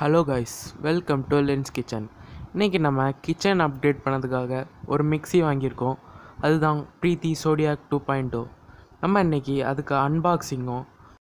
hello guys welcome to lens kitchen இன்றைக்கி நம்ம kitchen update பண்ணதுக்காக ஒரு மிக்ஸி வாங்கியிருக்கோம் அதுதான் Preethi zodiac two point two நம்ம இன்றைக்கி அதுக்கு அன்பாக்சிங்கும்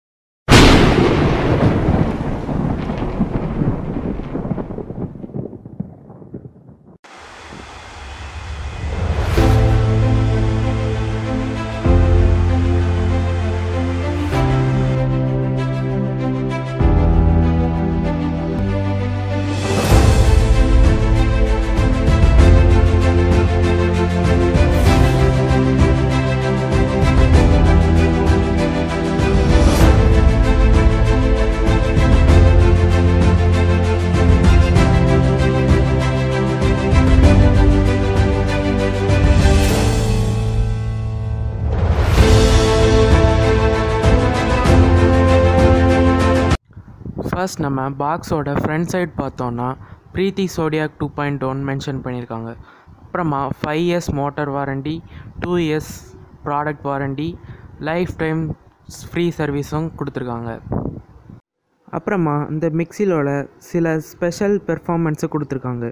ஃபர்ஸ்ட் நம்ம பாக்ஸோட ஃப்ரண்ட் சைட் பார்த்தோன்னா Preethi zodiac two point one mention பண்ணியிருக்காங்க அப்புறமா five years motor warranty two years product warranty lifetime free சர்வீஸும் கொடுத்துருக்காங்க அப்புறமா இந்த மிக்சிலோட சில ஸ்பெஷல் பெர்ஃபார்மன்ஸை கொடுத்துருக்காங்க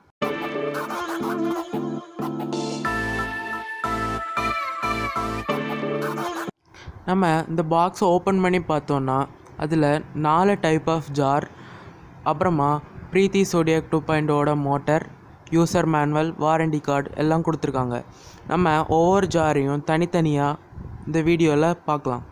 நம்ம இந்த பாக்ஸை ஓப்பன் பண்ணி பார்த்தோன்னா அதில் நாலு டைப் ஆஃப் ஜார் அப்புறமா ப்ரீத்தி சோடியாக் டூ பாயிண்டோட motor user manual warranty card எல்லாம் கொடுத்துருக்காங்க நம்ம ஒவ்வொரு ஜாரையும் தனித்தனியாக இந்த வீடியோவில் பார்க்கலாம்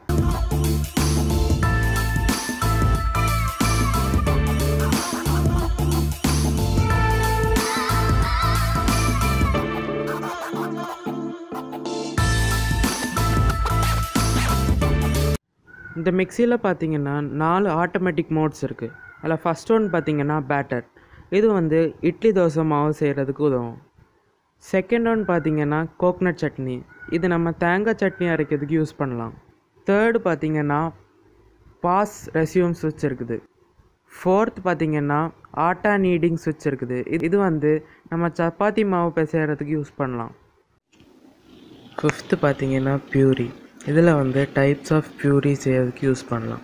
இந்த மிக்சியில் பார்த்தீங்கன்னா நாலு ஆட்டோமேட்டிக் மோட்ஸ் இருக்குது அதில் ஃபஸ்ட் ஒன் பார்த்தீங்கன்னா பேட்டர் இது வந்து இட்லி தோசை மாவு செய்கிறதுக்கு உதவும் செகண்ட் ஒன் பார்த்தீங்கன்னா கோக்னட் சட்னி இது நம்ம தேங்காய் சட்னி அரைக்கிறதுக்கு யூஸ் பண்ணலாம் தேர்டு பார்த்தீங்கன்னா பாஸ் ரெசியூம் சுவிட்ச் இருக்குது ஃபோர்த் பார்த்தீங்கன்னா ஆட்டா நீடிங் சுவிட்ச் இருக்குது இது இது வந்து நம்ம சப்பாத்தி மாவு பிசைகிறதுக்கு யூஸ் பண்ணலாம் ஃபிஃப்த்து பார்த்தீங்கன்னா பியூரி இதில் வந்து டைப்ஸ் ஆஃப் பியூரி செய்யறதுக்கு யூஸ் பண்ணலாம்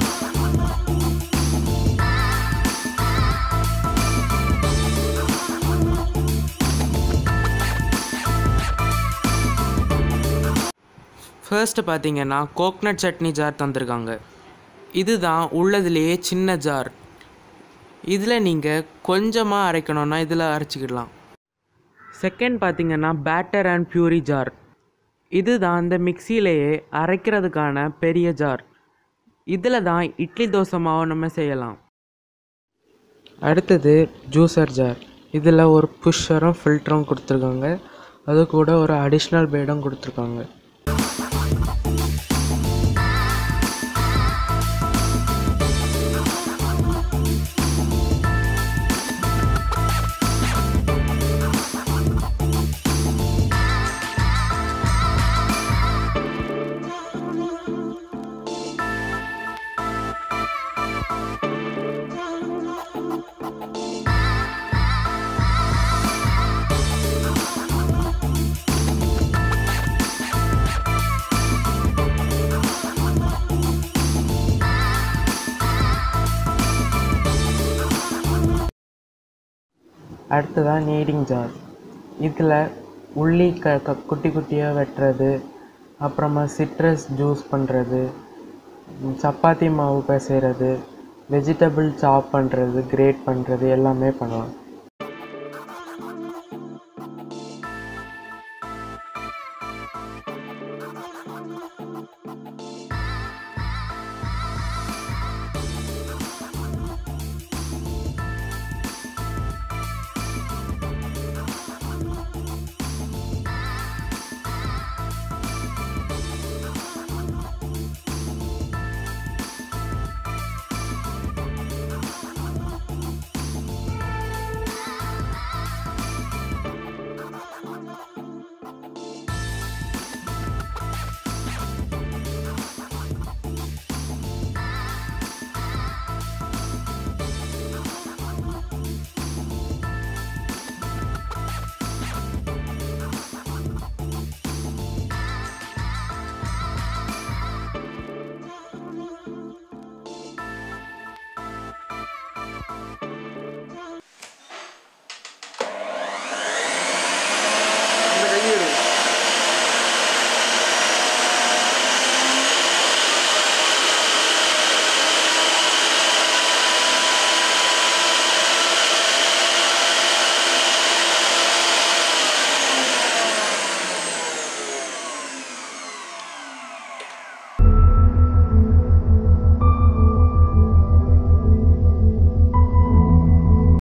ஃபர்ஸ்ட் பார்த்தீங்கன்னா கோக்னட் சட்னி ஜார் தந்திருக்காங்க இதுதான் உள்ளதுலேயே சின்ன ஜார் இதில் நீங்கள் கொஞ்சமாக அரைக்கணும்னா இதில் அரைச்சிக்கிடலாம் செகண்ட் பார்த்தீங்கன்னா பேட்டர் அண்ட் பியூரி ஜார் இதுதான் இந்த மிக்சியிலேயே அரைக்கிறதுக்கான பெரிய ஜார் இதில் தான் இட்லி தோசை மாவு நம்ம செய்யலாம் அடுத்தது ஜூஸர் ஜார் இதில் ஒரு புஷ்ஷரும் ஃபில்டரும் கொடுத்துருக்காங்க அது கூட ஒரு அடிஷ்னல் பேடும் கொடுத்துருக்காங்க அடுத்ததான் நீடிங் ஜார் இதில் உள்ளி க க குட்டி குட்டியாக வெட்டுறது அப்புறமா சிட்ரஸ் ஜூஸ் பண்ணுறது சப்பாத்தி மாவு பிசைகிறது வெஜிடபிள் சாப் பண்ணுறது கிரேட் பண்ணுறது எல்லாமே பண்ணலாம்